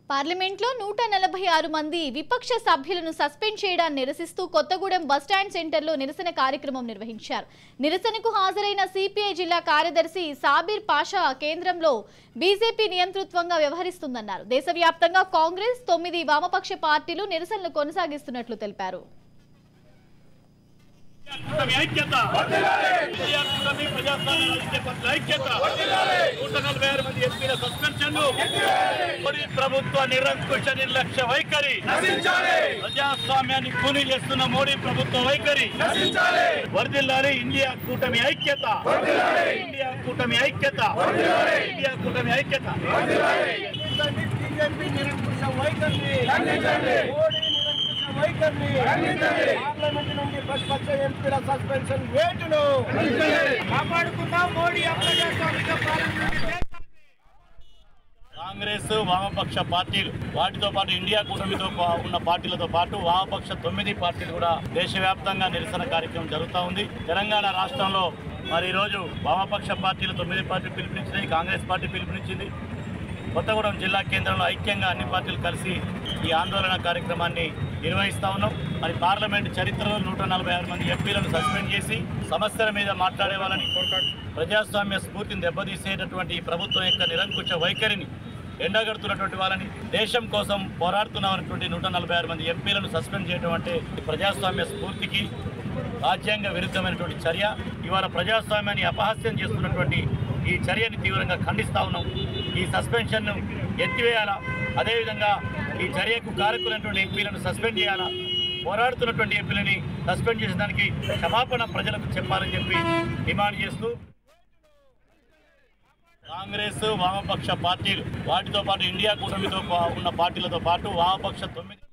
పార్లమెంట్లో నూట నలభై ఆరు మంది విపక్ష సభ్యులను సస్పెండ్ చేయడాన్ని నిరసిస్తూ కొత్తగూడెం బస్టాండ్ సెంటర్లో నిరసన కార్యక్రమం నిర్వహించారు నిరసనకు హాజరైన సిపిఐ జిల్లా కార్యదర్శి సాబిర్ పాషా కేంద్రంలో బీజేపీ నియంతృత్వంగా వ్యవహరిస్తుందన్నారు దేశవ్యాప్తంగా కాంగ్రెస్ తొమ్మిది వామపక్ష పార్టీలు నిరసనలు కొనసాగిస్తున్నట్లు తెలిపారు కూటమి ఐక్యత ఇండియా కూటమి ప్రజాస్వామ్య రాజకీయ పార్టీల ఐక్యత నూట నలభై ఆరు మంది ఎంపీల సస్పెన్షన్ మోడీ ప్రభుత్వ నిరంకుశ నిర్లక్ష్య వైఖరి ప్రజాస్వామ్యాన్ని కూలీ చేస్తున్న మోడీ ప్రభుత్వ వైఖరి వర్దిల్లాలి ఇండియా కూటమి ఐక్యత ఇండియా కూటమి ఐక్యత ఇండియా కూటమి ఐక్యత బీజేపీ నిరంకుశ వైఖరిని మోడీ నిరంకుశ వైఖరిని పార్లమెంట్ నుండి ప్రతిపక్ష ఎంపీల సస్పెన్షన్ వేటును కాపాడుకుందాం మోడీ అప్రజాస్వామిక పాలన నుండి దేశాన్ని. కాంగ్రెస్ వామపక్ష పార్టీలు వాటితో పాటు ఇండియా కూటమితో పా- ఉన్న పార్టీలతో పాటు వామపక్ష తొమ్మిది పార్టీలు కూడా దేశవ్యాప్తంగా నిరసన కార్యక్రమం జరుగుతూ ఉంది తెలంగాణ రాష్ట్రంలో మరి ఈరోజు వామపక్ష పార్టీలు తొమ్మిది పార్టీలు పిలుపునిచ్చినాయి కాంగ్రెస్ పార్టీ పిలుపునిచ్చింది కొత్తగూడెం జిల్లా కేంద్రంలో ఐక్యంగా అన్ని పార్టీలు కలిసి ఈ ఆందోళన కార్యక్రమాన్ని నిర్వహిస్తా ఉన్నాం మరి పార్లమెంట్ చరిత్రలో నూట నలభై ఆరు మంది ఎంపీలను సస్పెండ్ చేసి సమస్యల మీద మాట్లాడే వాళ్ళని ప్రజాస్వామ్య స్ఫూర్తిని దెబ్బతీసేటటువంటి ఈ ప్రభుత్వం యొక్క నిరంకుశ వైఖరిని ఎండగడుతున్నటువంటి వాళ్ళని దేశం కోసం పోరాడుతున్నటువంటి నూట నలభై ఆరు మంది ఎంపీలను సస్పెండ్ చేయడం అంటే ప్రజాస్వామ్య స్ఫూర్తికి రాజ్యాంగ విరుద్ధమైనటువంటి చర్య ఇవాళ ప్రజాస్వామ్యాన్ని అపహాస్యం చేస్తున్నటువంటి ఈ చర్యని తీవ్రంగా ఖండిస్తా ఉన్నాం ఈ సస్పెన్షన్ను ఎత్తివేయాలా అదేవిధంగా ఈ చర్యకు కారకులైనటువంటి ఎంపీలను సస్పెండ్ చేయాలా పోరాడుతున్నటువంటి ఎంపీలని సస్పెండ్ చేసిన దానికి క్షమాపణ ప్రజలకు చెప్పాలని చెప్పి డిమాండ్ చేస్తూ కాంగ్రెస్ వామపక్ష పార్టీలు వాటితో పాటు ఇండియా కూటమితో పా- ఉన్న పార్టీలతో పాటు వామపక్ష తొమ్మిది